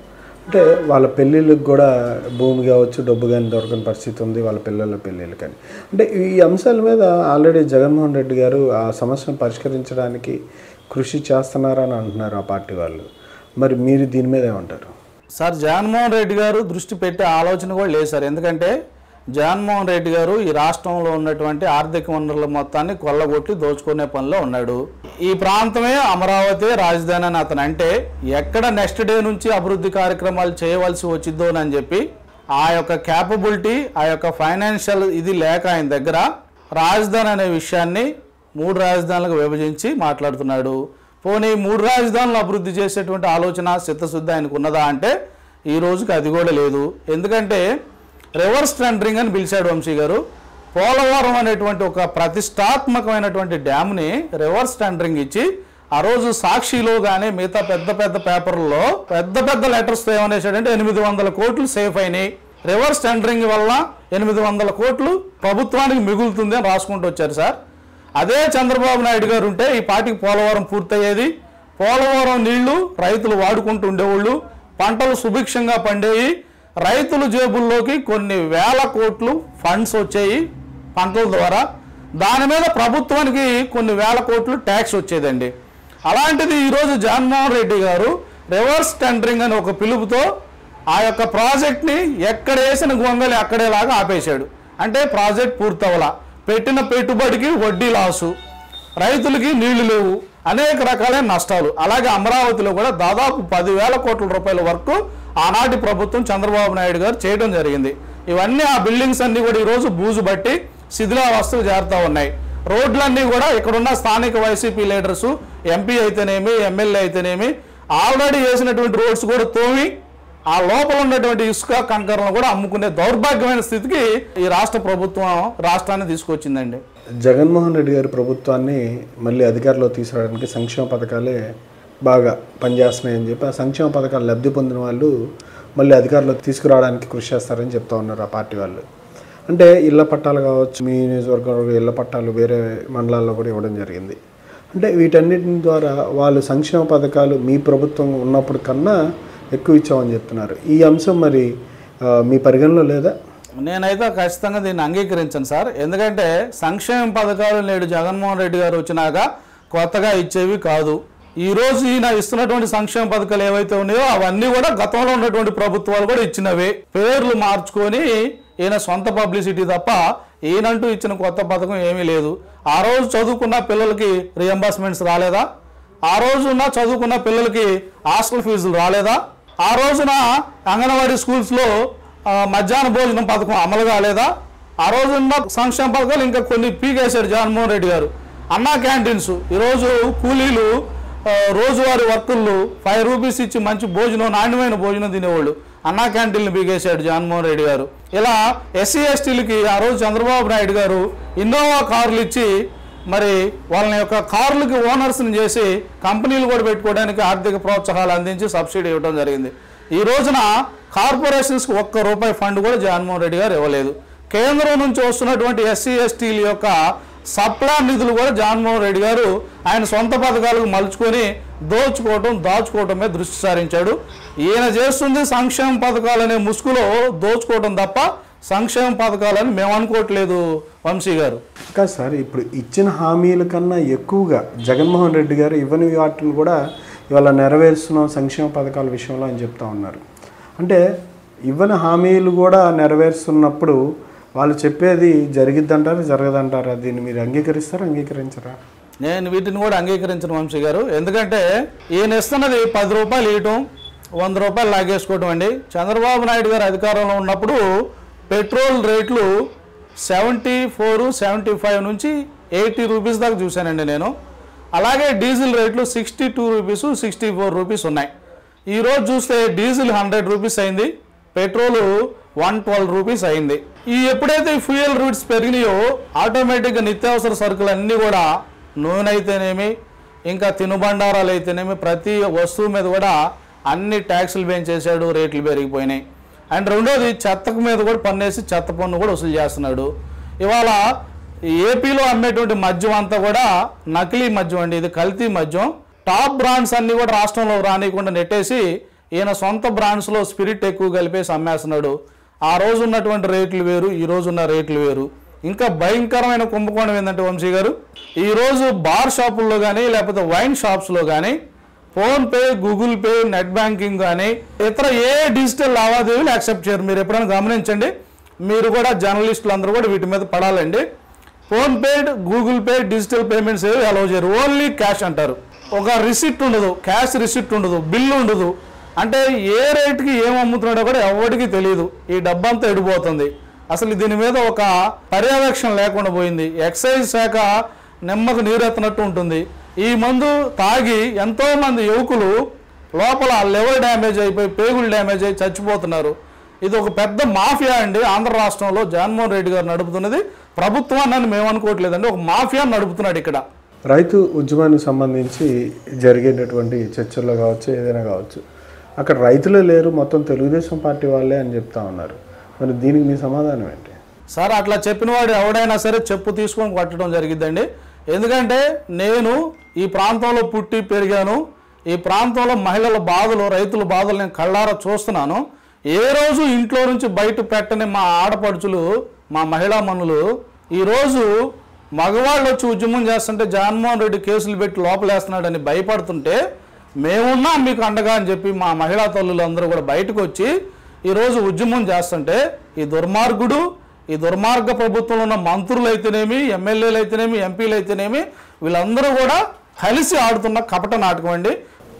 అంటే వాళ్ళ పెళ్ళిళ్ళకి కూడా భూమి కావచ్చు డబ్బు కానీ దొరకని పరిస్థితి ఉంది వాళ్ళ పిల్లల పెళ్ళిళ్ళు కానీ అంటే ఈ అంశాల మీద ఆల్రెడీ జగన్మోహన్ రెడ్డి గారు ఆ సమస్యను పరిష్కరించడానికి కృషి చేస్తున్నారని అంటున్నారు ఆ పార్టీ వాళ్ళు మరి మీరు దీని మీద ఏమంటారు సార్ జగన్మోహన్ రెడ్డి గారు దృష్టి పెట్టే ఆలోచన కూడా లేదు సార్ ఎందుకంటే జగన్మోహన్ రెడ్డి గారు ఈ రాష్ట్రంలో ఉన్నటువంటి ఆర్థిక వనరుల మొత్తాన్ని కొల్లగొట్టి దోచుకునే పనిలో ఉన్నాడు ఈ ప్రాంతమే అమరావతి రాజధాని అని అతను అంటే ఎక్కడ నెక్స్ట్ డే నుంచి అభివృద్ధి కార్యక్రమాలు చేయవలసి వచ్చిద్దో అని చెప్పి ఆ యొక్క క్యాపబిలిటీ ఆ యొక్క ఫైనాన్షియల్ ఇది లేక ఆయన దగ్గర రాజధాని అనే విషయాన్ని మూడు రాజధానులకు విభజించి మాట్లాడుతున్నాడు పోనీ మూడు రాజధానులు అభివృద్ధి చేసేటువంటి ఆలోచన చిత్తశుద్ధి ఆయనకు ఉన్నదా అంటే ఈ రోజుకి అది కూడా లేదు ఎందుకంటే రివర్స్ టెండరింగ్ అని పిలిచాడు వంశీ గారు పోలవరం అనేటువంటి ఒక ప్రతిష్టాత్మకమైనటువంటి డ్యామ్ని రివర్స్ టెండరింగ్ ఇచ్చి ఆ రోజు సాక్షిలో కానీ మిగతా పెద్ద పెద్ద పేపర్లలో పెద్ద పెద్ద లెటర్స్ ఏమనేసాడంటే ఎనిమిది వందల కోట్లు సేఫ్ అయినాయి రివర్స్ టెండరింగ్ వల్ల ఎనిమిది వందల కోట్లు ప్రభుత్వానికి మిగులుతుంది అని రాసుకుంటూ వచ్చారు సార్ అదే చంద్రబాబు నాయుడు గారు ఉంటే ఈ పాటికి పోలవరం పూర్తయ్యేది పోలవరం నీళ్లు రైతులు వాడుకుంటూ ఉండేవాళ్ళు పంటలు సుభిక్షంగా పండేవి రైతుల జేబుల్లోకి కొన్ని వేల కోట్లు ఫండ్స్ వచ్చాయి పంటల ద్వారా దాని మీద ప్రభుత్వానికి కొన్ని వేల కోట్లు ట్యాక్స్ వచ్చేదండి అలాంటిది ఈరోజు జగన్మోహన్ రెడ్డి గారు రివర్స్ టెండరింగ్ అని ఒక పిలుపుతో ఆ యొక్క ప్రాజెక్ట్ని ఎక్కడ వేసిన గొంగలి అక్కడేలాగా ఆపేశాడు అంటే ప్రాజెక్ట్ పూర్తవలా పెట్టిన పెట్టుబడికి వడ్డీ లాసు రైతులకి నీళ్లు లేవు అనేక రకాలైన నష్టాలు అలాగే అమరావతిలో కూడా దాదాపు పదివేల కోట్ల రూపాయల వరకు ఆనాటి ప్రభుత్వం చంద్రబాబు నాయుడు గారు చేయడం జరిగింది ఇవన్నీ ఆ బిల్డింగ్స్ అన్ని కూడా ఈరోజు బూజు బట్టి శిథిలావస్థలు చేరుతా ఉన్నాయి రోడ్లన్నీ కూడా ఇక్కడున్న స్థానిక వైసీపీ లీడర్స్ ఎంపీ అయితేనేమి ఎమ్మెల్యే అయితేనేమి ఆల్రెడీ వేసినటువంటి రోడ్స్ కూడా తోమి ఆ లోపల ఉన్నటువంటి ఇసుక కంకరలను కూడా అమ్ముకునే దౌర్భాగ్యమైన స్థితికి ఈ రాష్ట్ర ప్రభుత్వం రాష్ట్రాన్ని తీసుకొచ్చిందండి జగన్మోహన్ రెడ్డి గారి ప్రభుత్వాన్ని మళ్ళీ అధికారంలో తీసుకురావడానికి సంక్షేమ పథకాలే బాగా పనిచేస్తున్నాయని చెప్పి ఆ సంక్షేమ పథకాలు లబ్ధి పొందిన వాళ్ళు మళ్ళీ అధికారంలో తీసుకురావడానికి కృషి చేస్తారని చెప్తా ఉన్నారు ఆ పార్టీ వాళ్ళు అంటే ఇళ్ల పట్టాలు కావచ్చు మీ నియోజకవర్గంలో ఇళ్ల పట్టాలు వేరే మండలాల్లో కూడా ఇవ్వడం జరిగింది అంటే వీటన్నిటి ద్వారా వాళ్ళు సంక్షేమ పథకాలు మీ ప్రభుత్వం ఉన్నప్పుడు కన్నా ఎక్కువ ఇచ్చామని చెప్తున్నారు ఈ అంశం మరి ఆ, మీ పరిగణలో లేదా నేనైతే ఖచ్చితంగా దీన్ని అంగీకరించను సార్ ఎందుకంటే సంక్షేమ పథకాలు నేడు జగన్మోహన్ రెడ్డి గారు వచ్చినాక కొత్తగా ఇచ్చేవి కాదు ఈ రోజు ఈయన ఇస్తున్నటువంటి సంక్షేమ పథకాలు ఏవైతే ఉన్నాయో అవన్నీ కూడా గతంలో ఉన్నటువంటి ప్రభుత్వాలు కూడా ఇచ్చినవే పేర్లు మార్చుకొని ఈయన సొంత పబ్లిసిటీ తప్ప ఈయనంటూ ఇచ్చిన కొత్త పథకం ఏమీ లేదు ఆ రోజు చదువుకున్న పిల్లలకి రియంబర్స్మెంట్స్ రాలేదా ఆ రోజున చదువుకున్న పిల్లలకి హాస్టల్ ఫీజులు రాలేదా ఆ రోజున అంగన్వాడీ స్కూల్స్లో ఆ, మధ్యాహ్న భోజనం పథకం అమలు కాలేదా ఆ రోజున్న సంక్షేమ పథకాలు ఇంకా కొన్ని పీకేశాడు జగన్మోహన్ రెడ్డి గారు అన్నా క్యాంటీన్స్ ఈరోజు కూలీలు ఆ, రోజువారీ వర్కులు ఫైవ్ రూపీస్ ఇచ్చి మంచి భోజనం నాణ్యమైన భోజనం తినేవాళ్ళు అన్నా క్యాంటీన్లు పీకేశాడు జగన్మోహన్ రెడ్డి గారు ఇలా ఎస్సీ ఎస్టీలకి ఆ రోజు చంద్రబాబు నాయుడు గారు ఇన్నోవా కార్లు ఇచ్చి మరి వాళ్ళ యొక్క కార్లకి ఓనర్స్ని చేసి కంపెనీలు కూడా పెట్టుకోవడానికి ఆర్థిక ప్రోత్సాహాలు అందించి సబ్సిడీ ఇవ్వడం జరిగింది ఈ రోజున కార్పొరేషన్స్కి ఒక్క రూపాయి ఫండ్ కూడా జగన్మోహన్ రెడ్డి గారు ఇవ్వలేదు కేంద్రం నుంచి వస్తున్నటువంటి ఎస్సీ ఎస్టీల యొక్క సప్లాన్ నిధులు కూడా జగన్మోహన్ రెడ్డి గారు ఆయన సొంత పథకాలకు మలుచుకొని దోచుకోవటం దాచుకోవటం మీద దృష్టి సారించాడు ఈయన చేస్తుంది సంక్షేమ పథకాలనే ముసుగులో దోచుకోవటం తప్ప సంక్షేమ పథకాలని మేము అనుకోవట్లేదు వంశీ గారు కాదు సార్ ఇప్పుడు ఇచ్చిన హామీల కన్నా ఎక్కువగా జగన్మోహన్ రెడ్డి గారు ఇవ్వని వాటిని కూడా ఇవాళ నెరవేరుస్తున్నాం సంక్షేమ పథకాల విషయంలో అని చెప్తా ఉన్నారు అంటే ఇవ్వని హామీలు కూడా నెరవేరుస్తున్నప్పుడు వాళ్ళు చెప్పేది జరిగిద్దంటారా జరగదంటారా దీన్ని మీరు అంగీకరిస్తారా అంగీకరించరా నేను వీటిని కూడా అంగీకరించిన వంశీ గారు ఎందుకంటే ఈయన ఇస్తున్నది పది రూపాయలు ఇవ్వటం వంద రూపాయలు లాగేసుకోవటం అండి చంద్రబాబు నాయుడు గారు అధికారంలో ఉన్నప్పుడు పెట్రోల్ రేట్లు సెవెంటీ ఫోర్ సెవెంటీ ఫైవ్ నుంచి ఎయిటీ రూపీస్ దాకా చూశానండి నేను అలాగే డీజిల్ రేట్లు sixty two rupees sixty four rupees ఉన్నాయి ఈరోజు చూస్తే డీజిల్ హండ్రెడ్ రూపీస్ అయింది పెట్రోల్ వన్ ట్వెల్వ్ రూపీస్ అయింది ఈ ఎప్పుడైతే ఈ ఫ్యూయల్ రూట్స్ పెరిగినాయో ఆటోమేటిక్గా నిత్యావసర సరుకులు అన్నీ కూడా నూనె అయితేనేమి ఇంకా తినుబండారాలు అయితేనేమి ప్రతి వస్తువు మీద కూడా అన్ని ట్యాక్సులు పెంచేశాడు రేట్లు పెరిగిపోయినాయి అండ్ రెండోది చెత్తకు మీద కూడా పన్నేసి చెత్త పన్ను కూడా వసూలు చేస్తున్నాడు ఇవాళ ఈ ఏపీలో అమ్మేటువంటి మద్యం అంతా కూడా నకిలీ మద్యం అండి ఇది కల్తీ మద్యం టాప్ బ్రాండ్స్ అన్ని కూడా రాష్ట్రంలో రానియకుండా నెట్టేసి ఈయన సొంత బ్రాండ్స్లో స్పిరిట్ ఎక్కువ కలిపేసి అమ్మేస్తున్నాడు ఆ రోజు ఉన్నటువంటి రేట్లు వేరు ఈ రోజు ఉన్న రేట్లు వేరు ఇంకా భయంకరమైన కుంభకోణం ఏంటంటే వంశీ గారు ఈ రోజు బార్ షాపుల్లో కానీ లేకపోతే వైన్ షాప్స్లో కానీ PhonePe Google Pay net banking కానీ ఇతర ఏ డిజిటల్ లావాదేవీలు యాక్సెప్ట్ చేయరు మీరు ఎప్పుడైనా గమనించండి మీరు కూడా జర్నలిస్టులు అందరూ కూడా వీటి మీద పడాలండి PhonePe Google Pay digital payments ఏవి అలౌ చేయరు ఓన్లీ క్యాష్ అంటారు ఒక రిసిప్ట్ ఉండదు క్యాష్ రిసిప్ట్ ఉండదు బిల్లు ఉండదు అంటే ఏ రేట్కి ఏం అమ్ముతున్నాడో కూడా ఎవరికి తెలియదు ఈ డబ్బంతా ఎడిపోతుంది అసలు దీని మీద ఒక పర్యవేక్షణ లేకుండా పోయింది ఎక్సైజ్ శాఖ నెమ్మది నీరెత్తనట్టు ఉంటుంది ఈ మందు తాగి ఎంతో మంది యువకులు లోపల లివర్ డ్యామేజ్ అయిపోయి పేగులు డ్యామేజ్ అయి చచ్చిపోతున్నారు ఇది ఒక పెద్ద మాఫియా అండి ఆంధ్ర రాష్ట్రంలో జగన్మోహన్ రెడ్డి గారు నడుపుతున్నది ప్రభుత్వాన్ని అని మేము అనుకోవట్లేదండి ఒక మాఫియా నడుపుతున్నాడు ఇక్కడ రైతు ఉద్యమానికి సంబంధించి జరిగేటటువంటి చర్చల్లో కావచ్చు ఏదైనా కావచ్చు అక్కడ రైతులే లేరు మొత్తం తెలుగుదేశం పార్టీ వాళ్ళే అని చెప్తా ఉన్నారు మరి దీనికి మీ సమాధానం ఏంటి సార్ అట్లా చెప్పిన వాడు ఎవడైనా సరే చెప్పు తీసుకొని కొట్టడం జరిగిద్దండి ఎందుకంటే నేను ఈ ప్రాంతంలో పుట్టి పెరిగాను ఈ ప్రాంతంలో మహిళల బాధలు రైతుల బాధలు నేను కళ్ళారా చూస్తున్నాను ఏ రోజు ఇంట్లో నుంచి బయట పెట్టని మా ఆడపడుచులు మా మహిళా మనులు ఈరోజు మగవాళ్ళు వచ్చి ఉద్యమం చేస్తుంటే జగన్మోహన్ రెడ్డి కేసులు పెట్టి లోపలేస్తున్నాడని భయపడుతుంటే మేమున్నాం మీకు అండగా అని చెప్పి మా మహిళా తల్లులు అందరూ కూడా బయటకు వచ్చి ఈరోజు ఉద్యమం చేస్తుంటే ఈ దుర్మార్గుడు ఈ దుర్మార్గ ప్రభుత్వంలో ఉన్న మంత్రులు అయితేనేమి ఎమ్మెల్యేలు అయితేనేమి ఎంపీలు అయితేనేమి వీళ్ళందరూ కూడా కలిసి ఆడుతున్న కపట నాటకం అండి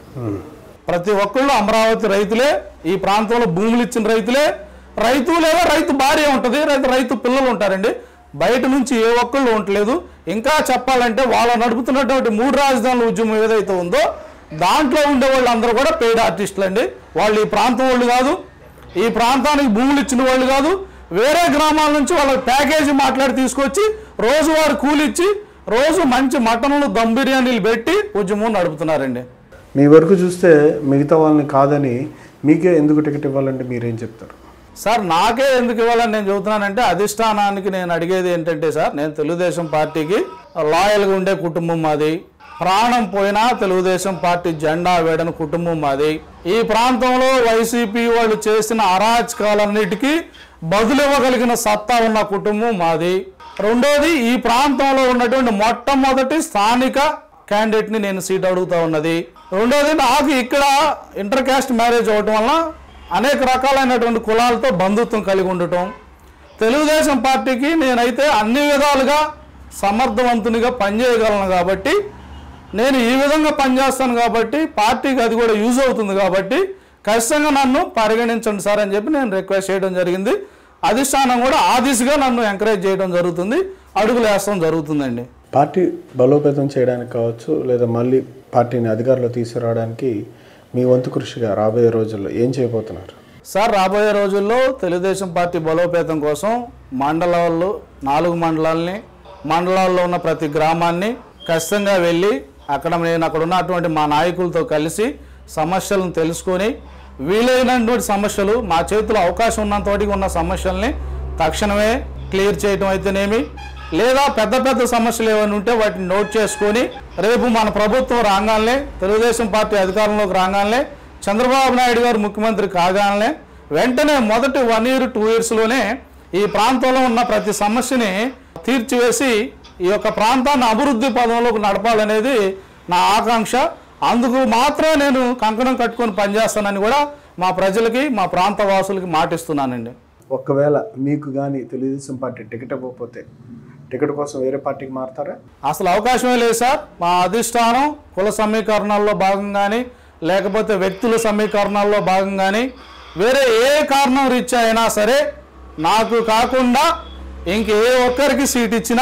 ప్రతి ఒక్కళ్ళు అమరావతి రైతులే ఈ ప్రాంతంలో భూములు ఇచ్చిన రైతులే రైతు లేదా రైతు భార్య ఉంటుంది రైతు రైతు పిల్లలు ఉంటారండి బయట నుంచి ఏ ఒక్కళ్ళు ఉండలేదు ఇంకా చెప్పాలంటే వాళ్ళ నడుపుతున్నటువంటి మూడు రాజధానుల ఉద్యమం ఏదైతే ఉందో దాంట్లో ఉండే వాళ్ళు అందరూ కూడా పెయిడ్ ఆర్టిస్టులు అండి వాళ్ళు ఈ ప్రాంతం వాళ్ళు కాదు ఈ ప్రాంతానికి భూములు ఇచ్చిన వాళ్ళు కాదు వేరే గ్రామాల నుంచి వాళ్ళకి ప్యాకేజీ మాట్లాడి తీసుకొచ్చి రోజువారి కూలిచ్చి రోజు మంచి మటన్లు దమ్ బిర్యానీలు పెట్టి ఉద్యమం నడుపుతున్నారండి మీ వరకు చూస్తే మిగతా వాళ్ళని కాదని మీకే ఎందుకు టికెట్ ఇవ్వాలంటే మీరేం చెప్తారు సార్ నాకే ఎందుకు ఇవ్వాలని నేను చెబుతున్నానంటే అధిష్టానానికి నేను అడిగేది ఏంటంటే సార్ నేను తెలుగుదేశం పార్టీకి లాయల్గా ఉండే కుటుంబం మాది ప్రాణం పోయినా తెలుగుదేశం పార్టీ జెండా వేయడని కుటుంబం మాది ఈ ప్రాంతంలో వైసీపీ వాళ్ళు చేసిన అరాచకాలన్నిటికీ బదులు ఇవ్వగలిగిన సత్తా ఉన్న కుటుంబం మాది రెండోది ఈ ప్రాంతంలో ఉన్నటువంటి మొట్టమొదటి స్థానిక క్యాండిడేట్ని నేను సీట్ అడుగుతా ఉన్నది రెండోది నాకు ఇక్కడ ఇంటర్ క్యాస్ట్ మ్యారేజ్ అవటం వల్ల అనేక రకాలైనటువంటి కులాలతో బంధుత్వం కలిగి ఉండటం తెలుగుదేశం పార్టీకి నేనైతే అన్ని విధాలుగా సమర్థవంతునిగా పనిచేయగలను కాబట్టి నేను ఈ విధంగా పనిచేస్తాను కాబట్టి పార్టీకి అది కూడా యూజ్ అవుతుంది కాబట్టి ఖచ్చితంగా నన్ను పరిగణించండి సార్ అని చెప్పి నేను రిక్వెస్ట్ చేయడం జరిగింది అధిష్టానం కూడా ఆ దిశగా నన్ను ఎంకరేజ్ చేయడం జరుగుతుంది అడుగులు వేస్తాం జరుగుతుందండి పార్టీ బలోపేతం చేయడానికి కావచ్చు లేదా మళ్ళీ పార్టీని అధికారంలో తీసుకురావడానికి మీ వంతు కృషిగా రాబోయే రోజుల్లో ఏం చేయబోతున్నారు సార్ రాబోయే రోజుల్లో తెలుగుదేశం పార్టీ బలోపేతం కోసం మండలాల్లో నాలుగు మండలాల్ని మండలాల్లో ఉన్న ప్రతి గ్రామాన్ని ఖచ్చితంగా వెళ్ళి అక్కడ నేను అక్కడ ఉన్నటువంటి మా నాయకులతో కలిసి సమస్యలను తెలుసుకొని వీలైనటువంటి సమస్యలు మా చేతిలో అవకాశం ఉన్నంతటికి ఉన్న సమస్యల్ని తక్షణమే క్లియర్ చేయడం అయితేనేమి లేదా పెద్ద పెద్ద సమస్యలు ఏమైనా ఉంటే వాటిని నోట్ చేసుకొని రేపు మన ప్రభుత్వం రాగానే తెలుగుదేశం పార్టీ అధికారంలోకి రాగానే చంద్రబాబు నాయుడు గారు ముఖ్యమంత్రి కాగానే వెంటనే మొదటి వన్ ఇయర్ టూ ఇయర్స్లోనే ఈ ప్రాంతంలో ఉన్న ప్రతి సమస్యని తీర్చివేసి ఈ యొక్క ప్రాంతాన్ని అభివృద్ధి పదంలోకి నడపాలనేది నా ఆకాంక్ష అందుకు మాత్రమే నేను కంకణం కట్టుకొని పనిచేస్తానని కూడా మా ప్రజలకి మా ప్రాంత వాసులకి మాటిస్తున్నానండి ఒకవేళ మీకు కానీ తెలుగుదేశం పార్టీ టికెట్ ఇవ్వకపోతే టికెట్ కోసం వేరే పార్టీకి మారుతారా అసలు అవకాశమే లేదు సార్ మా అధిష్టానం కుల సమీకరణాల్లో భాగంగాని లేకపోతే వ్యక్తుల సమీకరణాల్లో భాగంగాని వేరే ఏ కారణం రీత్యా అయినా సరే నాకు కాకుండా ఇంక ఏ ఒక్కరికి సీట్ ఇచ్చినా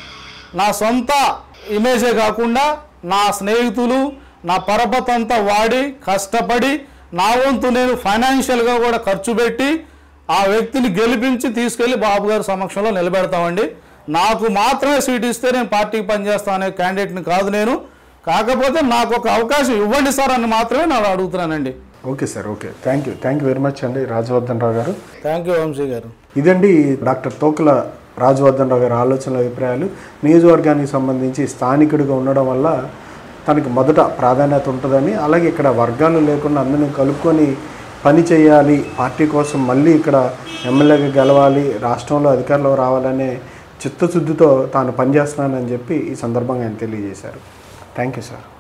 నా సొంత ఇమేజే కాకుండా నా స్నేహితులు నా పరపతంతా వాడి కష్టపడి నా వంతు నేను ఫైనాన్షియల్గా కూడా ఖర్చు పెట్టి ఆ వ్యక్తిని గెలిపించి తీసుకెళ్లి బాబు గారి సమక్షంలో నిలబెడతామండి నాకు మాత్రమే సీట్ ఇస్తే నేను పార్టీకి పనిచేస్తాను అనే క్యాండిడేట్ని కాదు నేను కాకపోతే నాకు ఒక అవకాశం ఇవ్వండి సార్ అని మాత్రమే నేను అడుగుతున్నానండి okay sir okay thank you thank you very much అండి రాజవర్ధన్ రావు గారు థ్యాంక్ యూ వంశీ గారు ఇదండి డాక్టర్ తోకల రాజవర్ధన్ రావు గారి ఆలోచనల అభిప్రాయాలు నియోజకవర్గానికి సంబంధించి స్థానికుడిగా ఉండడం వల్ల తనకి మొదట ప్రాధాన్యత ఉంటుందని అలాగే ఇక్కడ వర్గాలు లేకుండా అందరినీ కలుపుకొని పని చేయాలి పార్టీ కోసం మళ్ళీ ఇక్కడ ఎమ్మెల్యేగా గెలవాలి రాష్ట్రంలో అధికారంలో రావాలనే చిత్తశుద్ధితో తాను పనిచేస్తున్నానని చెప్పి ఈ సందర్భంగా ఆయన తెలియజేశారు థ్యాంక్ యూ సార్